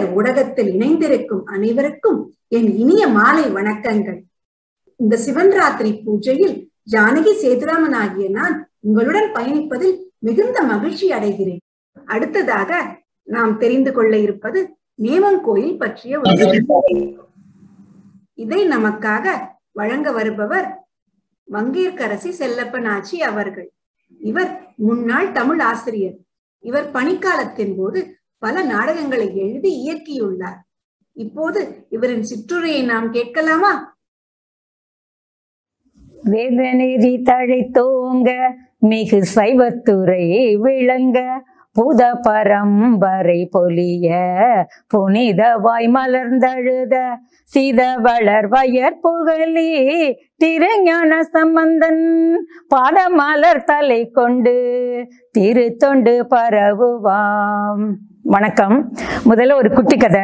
அன்புடையர் ஊடகத்தில் இணைந்திருக்கும் அனைவருக்கும் என் இனிய மாலை வணக்கங்கள் இந்த சிவன் ராத்திரி பூஜையில் ஜானகி சேதுராமன் ஆகிய நான் உங்களுடன் பயணிப்பதில் மிகுந்த மகிழ்ச்சி அடைகிறேன் அடுத்ததாக நாம் தெரிந்து கொள்ள இருப்பது நேமங்கோயில் பற்றிய ஒரு இதை நமக்காக வழங்க வருபவர் வங்கேற்கரசி செல்லப்பன் ஆச்சி அவர்கள் இவர் முன்னாள் தமிழ் ஆசிரியர் இவர் பணிக்காலத்தின் போது பல நாடகங்களை எழுதி இயக்கியுள்ளார் இப்போது இவரின் சிற்றுரையை நாம் கேட்கலாமா வேதநெறி தழைத்தோங்க மிகு சைவத்துறை விளங்க புத பரம்பரை பொலிய புனிதவாய் மலர்ந்தழுத சித வளர் வயற் புகழி திருஞான சம்பந்தன் பாதமலர் தலை கொண்டு திருத்தொண்டு பரவுவாம் வணக்கம் முதல்ல ஒரு குட்டி கதை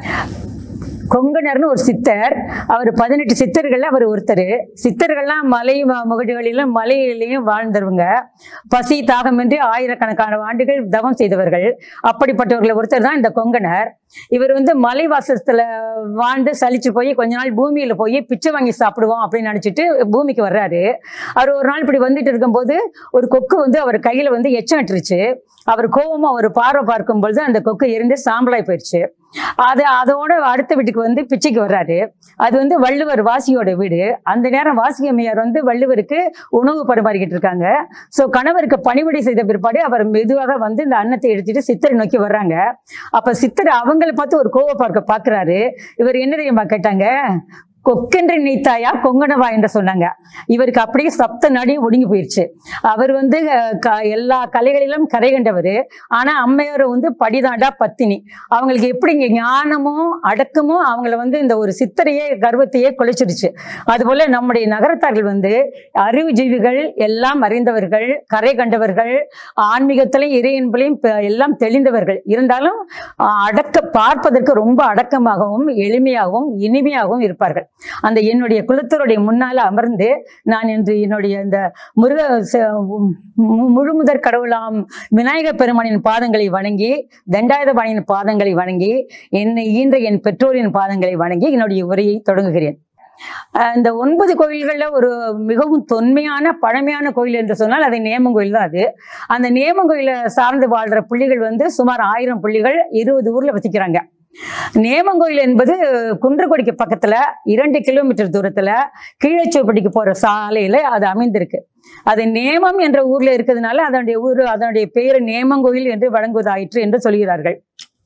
கொங்கணர்னு ஒரு சித்தர் அவர் பதினெட்டு சித்தர்கள்ல அவர் ஒருத்தர் சித்தர்கள்லாம் மலை ம- முகடுகளிலும் மலையிலையும் வாழ்ந்தவங்க பசி தாகமின்றி ஆயிரக்கணக்கான ஆண்டுகள் தவம் செய்தவர்கள் அப்படிப்பட்டவர்கள் ஒருத்தர் தான் இந்த கொங்கணர் இவர் வந்து மலை வாசத்துல வாழ்ந்து சலிச்சு போய் கொஞ்ச நாள் பூமியில போய் பிச்சை வாங்கி சாப்பிடுவோம் அப்படின்னு நினைச்சிட்டு பூமிக்கு வர்றாரு அவர் ஒரு நாள் இப்படி வந்துட்டு இருக்கும்போது ஒரு கொக்கு வந்து அவர் கையில வந்து எச்சம் இட்டுருச்சு அவர் கோவமா ஒரு பார்வை பார்க்கும் பொழுது அந்த கொக்கு எரிந்து சாம்பலாய் போயிடுச்சு அது அதோட அடுத்த வீட்டுக்கு வந்து பிச்சைக்கு வர்றாரு அது வந்து வள்ளுவர் வாசியோட வீடு அந்த நேரம் வாசி அம்மையார் வந்து வள்ளுவருக்கு உணவு பரிமாறிக்கிட்டு இருக்காங்க ஸோ கணவருக்கு பணிவிடை செய்த பிற்பாடு அவர் மெதுவாக வந்து இந்த அன்னத்தை எடுத்துட்டு சித்தரை நோக்கி வர்றாங்க அப்ப சித்தர் அவங்கள பார்த்து ஒரு கோவ பார்க்க பாக்குறாரு இவர் என்ன தெரியுமா கேட்டாங்க கொக்கென்று நீத்தாயா கொங்கணவா என்று சொன்னாங்க இவருக்கு அப்படியே சப்த நாடி ஒடுங்கி போயிடுச்சு அவர் வந்து அஹ், க- எல்லா கலைகளிலும் கரை கண்டவர் ஆனா அம்மையார் வந்து படிதாண்டா பத்தினி அவங்களுக்கு எப்படி இங்க ஞானமும் அடக்கமும் அவங்கள வந்து இந்த ஒரு சித்தரையே கர்வத்தையே குலைச்சிருச்சு அதுபோல நம்முடைய நகரத்தார்கள் வந்து அறிவு ஜீவிகள் எல்லாம் அறிந்தவர்கள் கரை கண்டவர்கள் ஆன்மீகத்திலையும் இறையன்பலையும் ப- எல்லாம் தெளிந்தவர்கள் இருந்தாலும் அஹ், அடக்க பார்ப்பதற்கு ரொம்ப அடக்கமாகவும் எளிமையாகவும் இனிமையாகவும் இருப்பார்கள் அந்த என்னுடைய குலத்தருடைய முன்னால அமர்ந்து நான் இன்று என்னுடைய இந்த முருக ச- மு- முழுமுதற் கடவுளாம் விநாயகர் பெருமானின் பாதங்களை வணங்கி தண்டாயுதபாணியின் பாதங்களை வணங்கி என்னை ஈன்ற என் பெற்றோரின் பாதங்களை வணங்கி என்னுடைய உரையை தொடங்குகிறேன் அஹ் இந்த ஒன்பது கோயில்கள்ல ஒரு மிகவும் தொன்மையான பழமையான கோயில் என்று சொன்னால் அது நேமங்கோயில் தான் அது அந்த நேமங்கோயிலை சார்ந்து வாழ்ற புள்ளிகள் வந்து சுமார் ஆயிரம் புள்ளிகள் இருபது ஊர்ல வசிக்கிறாங்க நேமங்கோயில் என்பது குன்றக்குடிக்கு பக்கத்துல இரண்டு கிலோமீட்டர் தூரத்துல கீழச்சோப்பட்டிக்கு போற சாலையில அது அமைந்திருக்கு அது நேமம் என்ற ஊர்ல இருக்கிறதுனால அதனுடைய ஊர் அதனுடைய பெயர் நேமங்கோயில் என்று வழங்குவதாயிற்று என்று சொல்கிறார்கள்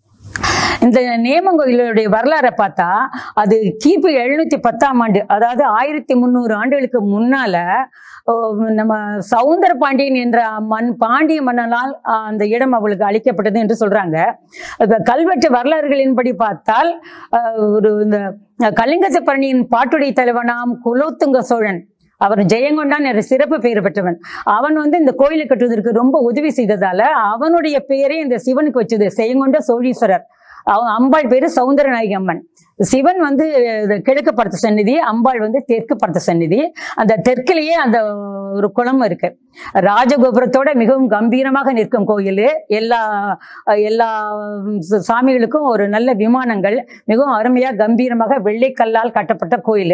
இந்த நேமங்கோயிலுடைய வரலாறை பார்த்தா அது கிபி எழுநூத்தி பத்தாம் ஆண்டு அதாவது ஆயிரத்தி முந்நூறு ஆண்டுகளுக்கு முன்னால ஓ, நம்ம சவுந்தர பாண்டியன் என்ற மண் பாண்டிய மன்னனால் ஆ, அந்த இடம் அவளுக்கு அளிக்கப்பட்டது என்று சொல்றாங்க இப்ப கல்வெட்டு வரலாறுகளின்படி பார்த்தால் ஆ, ஒரு இந்த கலிங்கத்து பரணியின் பாட்டுடை தலைவனாம் குலோத்துங்க சோழன் அவர் ஜெயங்கொண்டான் என்ற சிறப்பு பெயர் பெற்றவன் அவன் வந்து இந்த கோயிலை கட்டுவதற்கு ரொம்ப உதவி செய்ததால அவனுடைய பெயரே இந்த சிவனுக்கு வச்சது ஜெயங்கொண்ட சோழீஸ்வரர் அவன் அம்பாள் பேரு சௌந்தரநாயகி அம்மன் சிவன் வந்து இது கிழக்கு பார்த்த சந்நிதி அம்பாள் வந்து தெற்கு பார்த்த சந்நிதி அந்த தெற்கிலேயே அந்த ஒரு குளம் இருக்கு ராஜகோபுரத்தோட மிகவும் கம்பீரமாக நிற்கும் கோயில் எல்லா எல்லா ச- சாமிகளுக்கும் ஒரு நல்ல விமானங்கள் மிகவும் அருமையா கம்பீரமாக வெள்ளைக்கல்லால் கட்டப்பட்ட கோயில்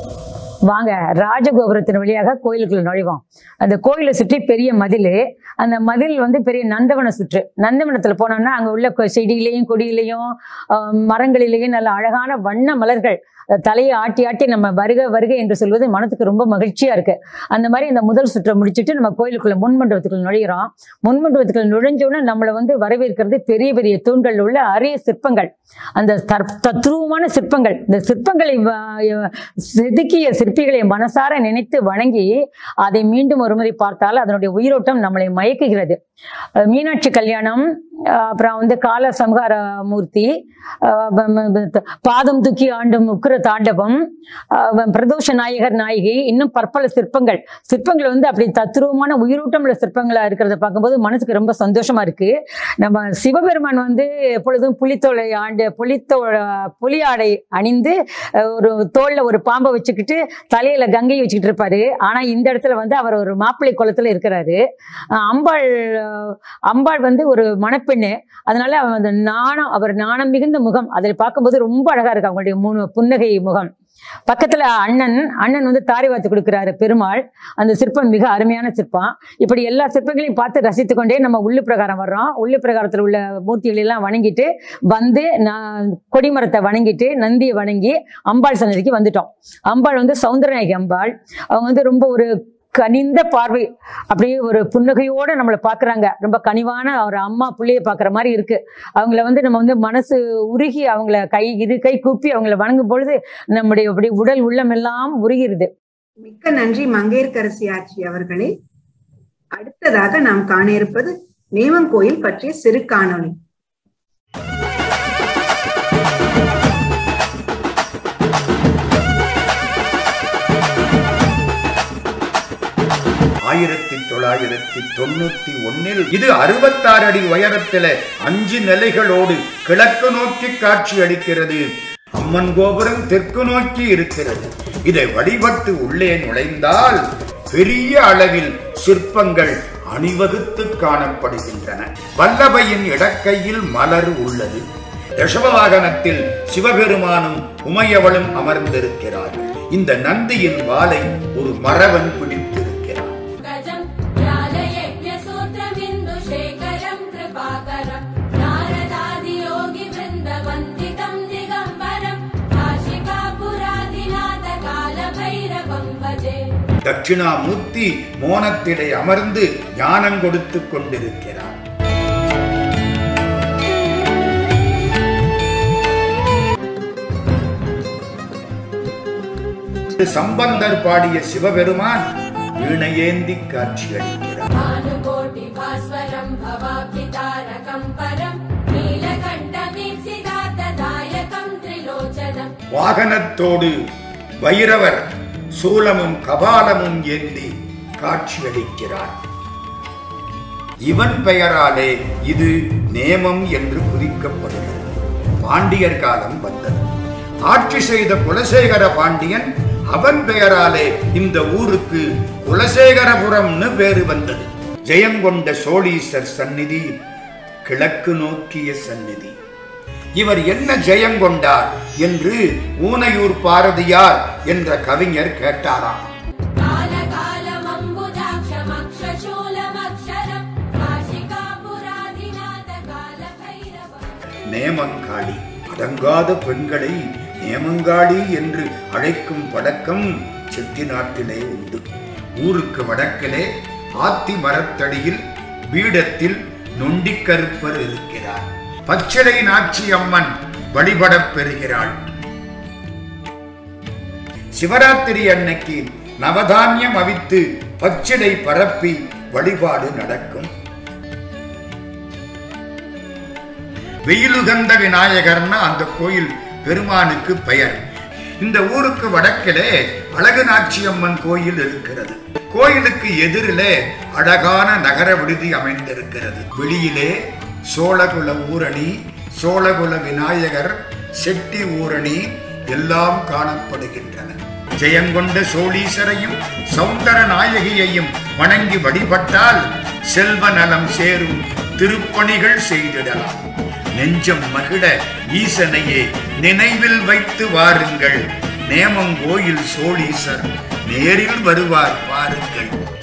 வாங்க ராஜகோபுரத்தின் வழியாக கோயிலுக்குள்ள நுழைவோம் அந்த கோயிலை சுற்றி பெரிய மதில் அந்த மதில் வந்து பெரிய நந்தவன சுற்று நந்தவனத்துல போனோம்னா அங்க உள்ள கொ- செடியிலையும் கொடியிலையும் ஆஹ், மரங்களிலேயும் நல்ல அழகான வண்ண மலர்கள் அஹ், தலையை ஆட்டி ஆட்டி நம்ம வருக வருக என்று சொல்வது மனத்துக்கு ரொம்ப மகிழ்ச்சியா இருக்கு அந்த மாதிரி இந்த முதல் சுற்றை முடிச்சுட்டு நம்ம கோயிலுக்குள்ள முன்மண்டபத்துக்குள்ள நுழையிறோம் முன்மண்டபத்துக்குள்ள நுழைஞ்சோன்னா நம்மளை வந்து வரவேற்கிறது பெரிய பெரிய தூண்கள் உள்ள அரிய சிற்பங்கள் அந்த தற்- தத்ரூபமான சிற்பங்கள் இந்த சிற்பங்களை வ- செதுக்கிய சிற்பிகளை மனசார நினைத்து வணங்கி அதை மீண்டும் ஒருமுறை பார்த்தால் அதனுடைய உயிரோட்டம் நம்மளை மயக்குகிறது அஹ் மீனாட்சி கல்யாணம் அஹ் அப்புறம் வந்து கால சம்ஹார மூர்த்தி அஹ் ப- ம- ப- பாதம் தூக்கி ஆண்டும் உக்கிர தாண்டவம் அஹ் பிரதோஷ நாயகர் நாயகி இன்னும் பற்பல சிற்பங்கள் சிற்பங்கள் வந்து அப்படி தத்ரூபமான உயிரோட்டம் உள்ள சிற்பங்களா இருக்கிறத பார்க்கும்போது மனசுக்கு ரொம்ப சந்தோஷமா இருக்கு நம்ம சிவபெருமான் வந்து எப்பொழுதும் புலித்தோலை ஆண்டு புலித்தோ புலி ஆடை அணிந்து அஹ், ஒரு தோல்ல ஒரு பாம்பை வச்சுக்கிட்டு தலையில கங்கையை வச்சுக்கிட்டு இருப்பாரு ஆனா இந்த இடத்துல வந்து அவர் ஒரு மாப்பிள்ளை குளத்துல இருக்கிறாரு அஹ், அம்பாள் அம்பாள் வந்து ஒரு மணப்பெண்ணு அதனால அவன் அந்த நாணம் அவர் நாணம் மிகுந்த முகம் அதில் பார்க்கும்போது ரொம்ப அழகா இருக்கு அவங்களுடைய மூணு புன்னகை முகம் பக்கத்துல அண்ணன் அண்ணன் வந்து தாரை வாத்து கொடுக்குறாரு பெருமாள் அந்த சிற்பம் மிக அருமையான சிற்பம் இப்படி எல்லா சிற்பங்களையும் பார்த்து ரசித்து கொண்டே நம்ம உள்ளு பிரகாரம் வர்றோம் உள்ளு பிரகாரத்தில் உள்ள மூர்த்திகளை எல்லாம் வணங்கிட்டு வந்து நான் கொடிமரத்தை வணங்கிட்டு நந்தியை வணங்கி அம்பாள் சன்னதிக்கு வந்துட்டோம் அம்பாள் வந்து சௌந்தரநாயகி அம்பாள் அவங்க வந்து ரொம்ப ஒரு கனிந்த பார்வை அப்படியே ஒரு புன்னகையோட நம்மளை பார்க்கறாங்க ரொம்ப கனிவான ஒரு அம்மா பிள்ளைய பார்க்குற மாதிரி இருக்கு அவங்கள வந்து நம்ம வந்து மனசு உருகி அவங்கள கை இரு கை கூப்பி அவங்கள வணங்கும் பொழுது நம்முடைய அப்படி உடல் உள்ளம் எல்லாம் உருகிறது மிக்க நன்றி மங்கையர்க்கரசி ஆட்சி அவர்களே அடுத்ததாக நாம் காண இருப்பது நேமங்கோயில் பற்றிய சிறு காணொளி ஆயிரத்தி தொள்ளாயிரத்தி தொண்ணூத்தி ஒன்னில் இது அறுபத்தாறு அடி உயரத்தில அஞ்சு நிலைகளோடு கிழக்கு நோக்கி காட்சி அளிக்கிறது அம்மன் கோபுரம் தெற்கு நோக்கி இருக்கிறது இதை வழிபட்டு உள்ளே நுழைந்தால் பெரிய அளவில் சிற்பங்கள் அணிவகுத்து காணப்படுகின்றன வல்லபையின் இடக்கையில் மலர் உள்ளது ரிஷபவாகனத்தில் சிவபெருமானும் உமையவளும் அமர்ந்திருக்கிறார்கள் இந்த நந்தியின் வாலை ஒரு மறவன் பிடித்திருக்கிறான் गजम् ज्ञानयज्ञसूत्रबिन्दुशेखरम् कृपाकरम् नारदादियोगिवृन्दवन्दितम् दिगम्बरम् काशिकापुरादिनाथकालभैरवम् भजे தட்சிணாமூர்த்தி மோனத்திலே அமர்ந்து ஞானம் கொடுத்துக் கொண்டிருக்கிறார் சம்பந்தர் பாடிய சிவபெருமான் வீணையேந்தி காட்சியளிக்கிறார் भानुकोटिभास्वरम् भवाब्धितारकम् परम् नीलकण्ठमीप्सिदातदायकम् त्रिलोचनम् வாகனத்தோடு பைரவர் சூலமும் கபாலமும் ஏந்தி காட்சியளிக்கிறார் இவன் பெயராலே இது நேமம் என்று குறிக்கப்படுகிறது பாண்டியர் காலம் வந்தது ஆட்சி செய்த குலசேகர பாண்டியன் அவன் பெயராலே இந்த ஊருக்கு குலசேகரபுரம்னு பேரு வந்தது ஜெயங்கொண்ட சோழீசர் சந்நிதி கிழக்கு நோக்கிய சந்நிதி இவர் என்ன ஜெயங்கொண்டார் என்று ஊனையூர் பாரதியார் என்ற கவிஞர் கேட்டாராம் कालकालमम्बुजाक्षमक्षशूलमक्षरम् काशिकापुरादिनाथकालभैरवम् நேமங்காளி அடங்காத பெண்களை நேமங்காளி என்று அழைக்கும் பழக்கம் செட்டி நாட்டிலே உண்டு ஊருக்கு வடக்கிலே ஆத்தி மரத்தடியில் பீடத்தில் நொண்டிக்கருப்பர் இருக்கிறார் பச்சிலை நாச்சி அம்மன் வழிபடப் பெறுகிறாள் சிவராத்திரி அன்னைக்கு நவதானியம் அவித்து பச்சிலை பரப்பி வழிபாடு நடக்கும் வெயிலுகந்த விநாயகர்னா அந்த கோயில் பெருமானுக்கு பெயர் இந்த ஊருக்கு வடக்கிலே அழகு நாச்சியம்மன் கோயில் இருக்கிறது கோயிலுக்கு எதிரிலே அழகான நகர விடுதி அமைந்திருக்கிறது வெளியிலே சோழகுல ஊரணி சோழகுல விநாயகர் செட்டி ஊரணி எல்லாம் காணப்படுகின்றன ஜெயங்கொண்ட சோழீசரையும் சௌந்தர நாயகியையும் வணங்கி வழிபட்டால் செல்வ நலம் சேரும் திருப்பணிகள் செய்திடலாம் நெஞ்சம் மகிழ ஈசனையே நினைவில் வைத்து வாருங்கள் நேமங்கோயில் சோழீசர் நேரில் வருவார் பாருங்கள்